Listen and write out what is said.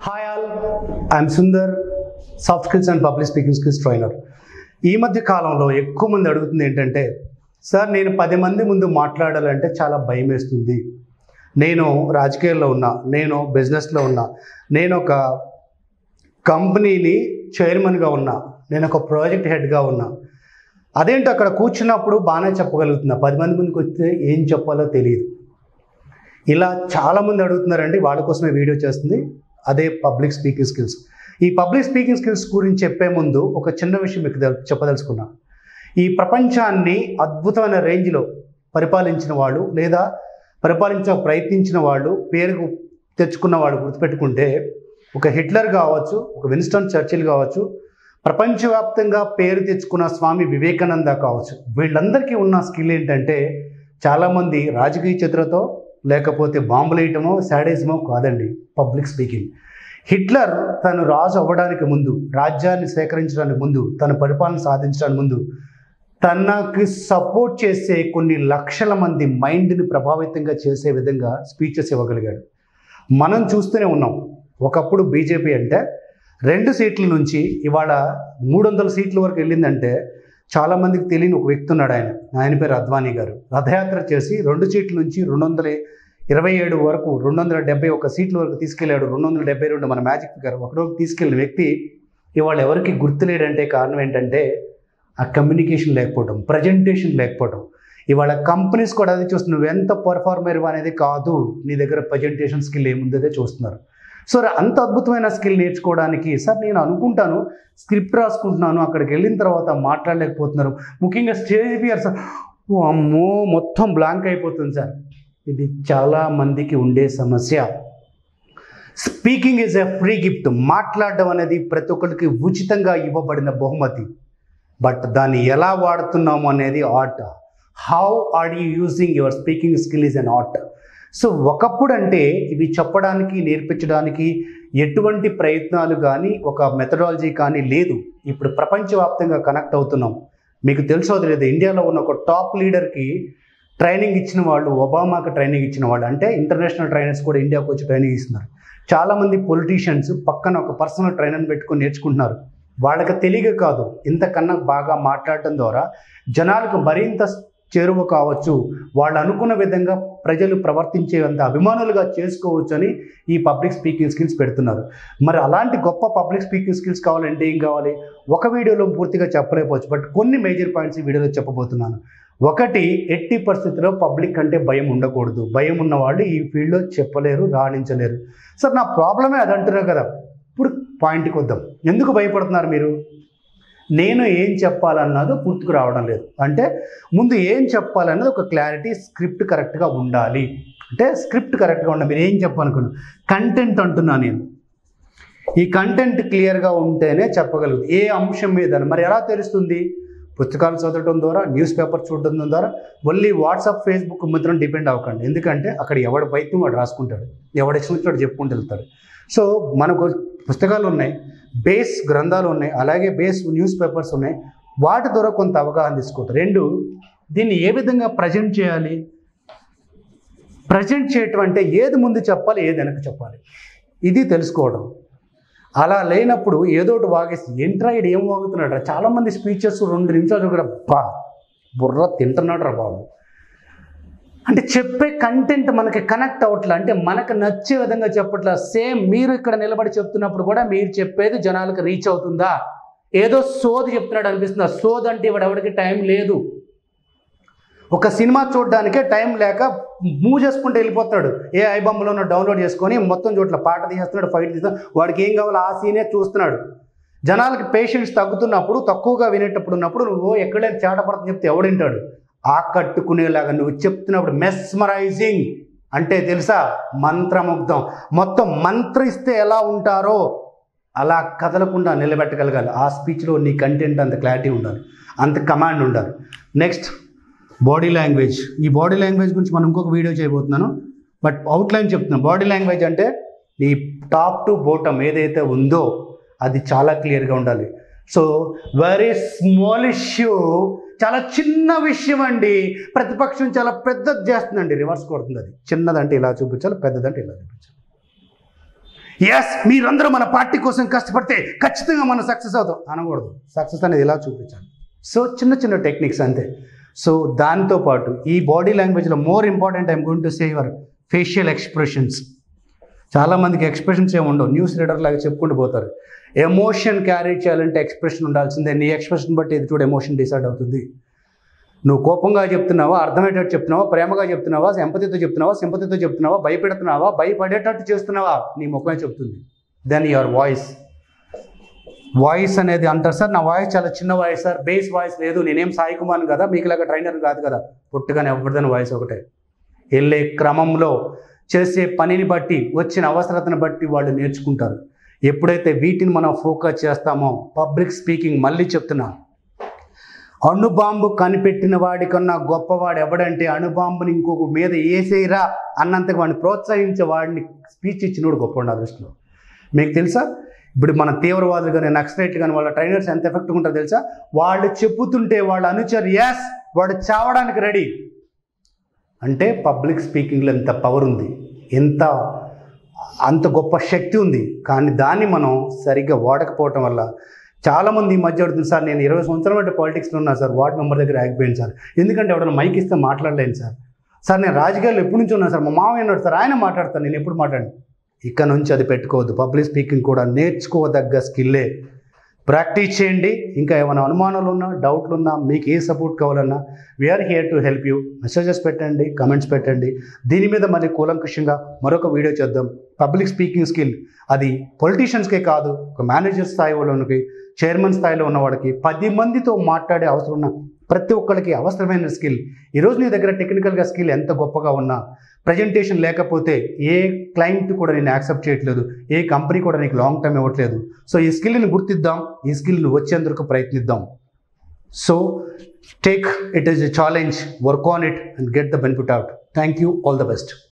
hi all I'm Sundar soft skills and public speaking skills trainer ఈ మధ్య కాలంలో ఎక్కువ మంది అడుగుతుంది ఏంటంటే సార్ నేను పది మంది ముందు మాట్లాడాలంటే చాలా భయం వేస్తుంది నేను రాజకీయాల్లో ఉన్నా నేను బిజినెస్లో ఉన్నా నేను ఒక కంపెనీని చైర్మన్గా ఉన్నా నేను ఒక ప్రాజెక్ట్ హెడ్గా ఉన్నా అదేంటి అక్కడ కూర్చున్నప్పుడు బాగానే చెప్పగలుగుతున్నా పది మంది ముందుకు వస్తే ఏం చెప్పాలో తెలియదు ఇలా చాలామంది అడుగుతున్నారండి వాళ్ళ కోసమే వీడియో చేస్తుంది అదే పబ్లిక్ స్పీకింగ్ స్కిల్స్ ఈ పబ్లిక్ స్పీకింగ్ స్కిల్స్ గురించి చెప్పే ముందు ఒక చిన్న విషయం మీకు తెల్- చెప్పదలుచుకున్నా ఈ ప్రపంచాన్ని అద్భుతమైన రేంజ్లో పరిపాలించిన వాళ్ళు లేదా పరిపాలించ ప్రయత్నించిన వాళ్ళు పేరుకు తెచ్చుకున్న వాళ్ళు గుర్తుపెట్టుకుంటే ఒక హిట్లర్ కావచ్చు ఒక విన్స్టన్ చర్చిల్ కావచ్చు ప్రపంచవ్యాప్తంగా పేరు తెచ్చుకున్న స్వామి వివేకానంద కావచ్చు వీళ్ళందరికీ ఉన్న స్కిల్ ఏంటంటే చాలామంది రాజకీయ చిత్రతో లేకపోతే బాంబులు వేయటమో శాడిజమో కాదండి పబ్లిక్ స్పీకింగ్ హిట్లర్ తను రాజు అవ్వడానికి ముందు రాజ్యాన్ని సేకరించడానికి ముందు తన పరిపాలన సాధించడానికి ముందు తనకి సపోర్ట్ చేసే కొన్ని లక్షల మంది మైండ్ని ప్రభావితంగా చేసే విధంగా స్పీచెస్ ఇవ్వగలిగాడు మనం చూస్తూనే ఉన్నాం ఒకప్పుడు బీజేపీ అంటే రెండు సీట్ల నుంచి ఇవాళ మూడు వందల సీట్ల వరకు వెళ్ళిందంటే చాలామందికి తెలియని ఒక వ్యక్తి ఉన్నాడు ఆయన ఆయన పేరు అద్వానీ గారు రథయాత్ర చేసి రెండు సీట్ల నుంచి రెండు వందల ఇరవై ఏడు వరకు రెండు వందల డెబ్బై ఒక సీట్ల వరకు తీసుకెళ్ళాడు రెండు వందల డెబ్బై రెండు మన మ్యాజిక్ గారు ఒకరోజు తీసుకెళ్ళిన వ్యక్తి ఇవాళ ఎవరికి గుర్తులేడంటే కారణం ఏంటంటే ఆ కమ్యూనికేషన్ లేకపోవడం ప్రజెంటేషన్ లేకపోవడం ఇవాళ కంపెనీస్ కూడా అది చూస్తున్నారు నువ్వు ఎంత పర్ఫార్మర్ అనేది కాదు నీ దగ్గర ప్రజెంటేషన్ స్కిల్ ఏముందదే చూస్తున్నారు సో అంత అద్భుతమైన స్కిల్ నేర్చుకోవడానికి సార్ నేను అనుకుంటాను స్క్రిప్ట్ రాసుకుంటున్నాను అక్కడికి వెళ్ళిన తర్వాత మాట్లాడలేకపోతున్నారు ముఖ్యంగా స్టేజ్ ఫియర్ సార్ ఓ అమ్మో మొత్తం బ్లాంక్ అయిపోతుంది సార్ ఇది చాలా మందికి ఉండే సమస్య speaking is a free gift మాట్లాడడం అనేది ప్రతి ఒక్కరికి ఉచితంగా ఇవ్వబడిన బహుమతి బట్ దాన్ని ఎలా వాడుతున్నాము అనేది art how are you using your speaking skill is an art so ఒకప్పుడు అంటే ఇవి చెప్పడానికి నేర్పించడానికి ఎటువంటి ప్రయత్నాలు కానీ ఒక మెథడాలజీ కానీ లేదు ఇప్పుడు ప్రపంచవ్యాప్తంగా కనెక్ట్ అవుతున్నాం మీకు తెలుసో తెలియదు ఇండియాలో ఉన్న ఒక టాప్ లీడర్కి ట్రైనింగ్ ఇచ్చిన వాళ్ళు ఒబామాకి ట్రైనింగ్ ఇచ్చిన వాళ్ళు అంటే ఇంటర్నేషనల్ ట్రైనర్స్ కూడా ఇండియాకి వచ్చి ట్రైనింగ్ ఇస్తున్నారు చాలామంది పొలిటీషియన్స్ పక్కన ఒక పర్సనల్ ట్రైనర్ని పెట్టుకొని నేర్చుకుంటున్నారు వాళ్ళకి తెలియక కాదు ఇంతకన్నా బాగా మాట్లాడటం ద్వారా జనాలకు మరింత చేరువ కావచ్చు వాళ్ళు అనుకున్న విధంగా ప్రజలు ప్రవర్తించేంత అభిమానులుగా చేసుకోవచ్చు అని ఈ పబ్లిక్ స్పీకింగ్ స్కిల్స్ పెడుతున్నారు మరి అలాంటి గొప్ప పబ్లిక్ స్పీకింగ్ స్కిల్స్ కావాలంటే ఏం కావాలి ఒక వీడియోలో పూర్తిగా చెప్పలేకపోవచ్చు బట్ కొన్ని మేజర్ పాయింట్స్ ఈ వీడియోలో చెప్పబోతున్నాను ఒకటి ఎట్టి పరిస్థితిలో పబ్లిక్ అంటే భయం ఉండకూడదు భయం ఉన్న వాళ్ళు ఈ ఫీల్డ్లో చెప్పలేరు రాణించలేరు సార్ నా ప్రాబ్లమే అది అంటున్నారు కదా ఇప్పుడు పాయింట్కి వద్దాం ఎందుకు భయపడుతున్నారు మీరు నేను ఏం చెప్పాలన్నది పూర్తికి రావడం లేదు అంటే ముందు ఏం చెప్పాలన్నది ఒక క్లారిటీ స్క్రిప్ట్ కరెక్ట్గా ఉండాలి అంటే స్క్రిప్ట్ కరెక్ట్గా ఉండాలి మీరు ఏం చెప్పాలనుకున్నారు కంటెంట్ అంటున్నా నేను ఈ కంటెంట్ క్లియర్గా ఉంటేనే చెప్పగలుగుతుంది ఏ అంశం మీద మరి ఎలా తెలుస్తుంది పుస్తకాలు చదవడం ద్వారా న్యూస్ పేపర్ చూడడం ద్వారా ఓన్లీ వాట్సాప్ ఫేస్బుక్ మాత్రం డిపెండ్ అవ్వకండి ఎందుకంటే అక్కడ ఎవడు పైత్యం వాడు రాసుకుంటాడు ఎవడు ఇష్టం చెప్పుకుంటూ వెళ్తాడు సో మనకు పుస్తకాలు ఉన్నాయి బేస్ గ్రంథాలు ఉన్నాయి అలాగే బేస్ న్యూస్ పేపర్స్ ఉన్నాయి వాటి ద్వారా కొంత అవగాహన తీసుకుంటారు రెండు దీన్ని ఏ విధంగా ప్రజెంట్ చేయాలి ప్రజెంట్ చేయటం అంటే ఏది ముందు చెప్పాలి ఏది వెనక చెప్పాలి ఇది తెలుసుకోవడం అలా లేనప్పుడు ఏదో ఒకటి వాగేసి ఏంట్రా ఇడు ఏం వాగుతున్నాడు రా చాలామంది స్పీచెస్ రెండు నిమిషాలు కూడా బా బుర్ర తింటున్నాడు రా బాబు అంటే చెప్పే కంటెంట్ మనకి కనెక్ట్ అవ్వట్లే అంటే మనకు నచ్చే విధంగా చెప్పట్లా సేమ్ మీరు ఇక్కడ నిలబడి చెప్తున్నప్పుడు కూడా మీరు చెప్పేది జనాలకు రీచ్ అవుతుందా ఏదో సోది చెప్తున్నాడు అనిపిస్తుంది ఆ సోది అంటే ఇవాడు ఎవరికి టైం లేదు ఒక సినిమా చూడడానికే టైం లేక మూవ్ చేసుకుంటూ వెళ్ళిపోతాడు ఏ ఐబొమ్మలోనో డౌన్లోడ్ చేసుకొని మొత్తం చోట్ల పాట తీసేస్తున్నాడు ఫైట్ తీస్తున్నాడు వాడికి ఏం కావాలో ఆ సీనే చూస్తున్నాడు జనాలకి పేషెన్స్ తగ్గుతున్నప్పుడు తక్కువగా వినేటప్పుడు ఉన్నప్పుడు నువ్వు ఎక్కడైనా చేటపడతా చెప్తే ఎవడింటాడు ఆకట్టుకునేలాగా నువ్వు చెప్తున్నప్పుడు మెస్మరైజింగ్ అంటే తెలుసా మంత్రముగ్ధం మొత్తం మంత్రిస్తే ఎలా ఉంటారో అలా కదలకుండా నిలబెట్టగలగాలి ఆ స్పీచ్లో నీ కంటెంట్ అంత క్లారిటీ ఉండాలి అంత కమాండ్ ఉండాలి నెక్స్ట్ బాడీ లాంగ్వేజ్ ఈ బాడీ లాంగ్వేజ్ గురించి మనం ఇంకొక వీడియో చేయబోతున్నాను బట్ అవుట్లైన్ చెప్తున్నాను బాడీ లాంగ్వేజ్ అంటే ఈ టాప్ టు బోటమ్ ఏదైతే ఉందో అది చాలా క్లియర్గా ఉండాలి సో వెరీ స్మాల్ ఇష్యూ చాలా చిన్న విషయం అండి ప్రతిపక్షం చాలా పెద్దది చేస్తుందండి రివర్స్ కొడుతుంది అది చిన్నదంటే ఇలా చూపించాలి పెద్దదంటే ఇలా చూపించాలి ఎస్ మీరందరూ మన పార్టీ కోసం కష్టపడితే ఖచ్చితంగా మనం సక్సెస్ అవుతాం అనకూడదు సక్సెస్ అనేది ఇలా చూపించాలి సో చిన్న చిన్న టెక్నిక్స్ అంతే సో దాంతో పాటు ఈ బాడీ లాంగ్వేజ్లో more important I'm going to say your facial expressions చాలామందికి ఎక్స్ప్రెషన్స్ ఏమి ఉండవు న్యూస్ రీడర్ లాగా చెప్పుకుంటూ పోతారు ఎమోషన్ క్యారీ చేయాలంటే ఎక్స్ప్రెషన్ ఉండాల్సిందే నీ ఎక్స్ప్రెషన్ బట్టి ఎదుటి ఎమోషన్ డిసైడ్ అవుతుంది నువ్వు కోపంగా చెప్తున్నావా అర్థమయ్యేటట్టు చెప్తున్నావా ప్రేమగా చెప్తున్నావా ఎంపతితో చెప్తున్నావా సింపతితో చెప్తున్నావా భయపెడుతున్నావా భయపడేటట్టు చేస్తున్నావా నీ ముఖమే చెప్తుంది దెన్ యువర్ వాయిస్ వాయిస్ అనేది అంటారు సార్ నా వాయిస్ చాలా చిన్న వాయిస్ సార్ బేస్ వాయిస్ లేదు నేనేం సాయి కుమార్ కదా మీకులాగా ట్రైనర్ కాదు కదా పుట్టుగానే ఎవరిదని వాయిస్ ఒకటే వెళ్ళే క్రమంలో చేసే పనిని బట్టి వచ్చిన అవసరతను బట్టి వాళ్ళు నేర్చుకుంటారు ఎప్పుడైతే వీటిని మనం ఫోకస్ చేస్తామో పబ్లిక్ స్పీకింగ్ మళ్ళీ చెప్తున్నాం అణుబాంబు కనిపెట్టిన వాడికన్నా గొప్పవాడు ఎవడంటే అణుబాంబుని ఇంకొక మీద వేసేయరా అన్నంతగా వాడిని ప్రోత్సహించే వాడిని స్పీచ్ ఇచ్చినోడు గొప్పవాడు నా దృష్టిలో మీకు తెలుసా ఇప్పుడు మన తీవ్రవాదులు కానీ నక్సలైట్లు కానీ వాళ్ళ ట్రైనర్స్ ఎంత ఎఫెక్ట్గా ఉంటారో తెలుసా వాళ్ళు చెప్పుతుంటే వాళ్ళ అనుచరు ఎస్ వాడు చావడానికి రెడీ అంటే పబ్లిక్ స్పీకింగ్లో ఎంత పవర్ ఉంది ఎంత అంత గొప్ప శక్తి ఉంది కానీ దాన్ని మనం సరిగ్గా వాడకపోవటం వల్ల చాలామంది ఈ మధ్య అడుగుతుంది సార్ నేను ఇరవై సంవత్సరాల బట్టి పాలిటిక్స్లో ఉన్నా సార్ వార్డ్ మెంబర్ దగ్గర ఆగిపోయాను సార్ ఎందుకంటే ఎవరైనా మైక్ ఇస్తే మాట్లాడలేను సార్ సార్ నేను రాజకీయాల్లో ఎప్పటి నుంచి ఉన్నాను సార్ మా మామయ్య ఉన్నాడు సార్ ఆయన మాట్లాడతాను నేను ఎప్పుడు మాట్లాడను ఇక్కడ నుంచి అది పెట్టుకోవద్దు పబ్లిక్ స్పీకింగ్ కూడా నేర్చుకోదగ్గ స్కిల్లే ప్రాక్టీస్ చేయండి ఇంకా ఏమైనా అనుమానాలు ఉన్నా డౌట్లు ఉన్నా మీకు ఏ సపోర్ట్ కావాలన్నా we're here to help you messages పెట్టండి కమెంట్స్ పెట్టండి దీని మీద మళ్ళీ కూలంకషంగా మరొక వీడియో చేద్దాం పబ్లిక్ స్పీకింగ్ స్కిల్ అది పొలిటీషియన్స్కే కాదు ఒక మేనేజర్ స్థాయి వాళ్ళకి చైర్మన్ స్థాయిలో ఉన్నవాడికి పది మందితో మాట్లాడే అవసరం ఉన్న ప్రతి ఒక్కరికి అవసరమైన స్కిల్ ఈరోజు నీ దగ్గర టెక్నికల్గా స్కిల్ ఎంత గొప్పగా ఉన్నా ప్రజెంటేషన్ లేకపోతే ఏ క్లయింట్ కూడా నేను యాక్సెప్ట్ చేయట్లేదు ఏ కంపెనీ కూడా నీకు లాంగ్ టర్మ్ ఇవ్వట్లేదు సో ఈ స్కిల్ని గుర్తిద్దాం ఈ స్కిల్ని వచ్చేందుకు ప్రయత్నిద్దాం so take it is a challenge work on it and get the benefit out thank you all the best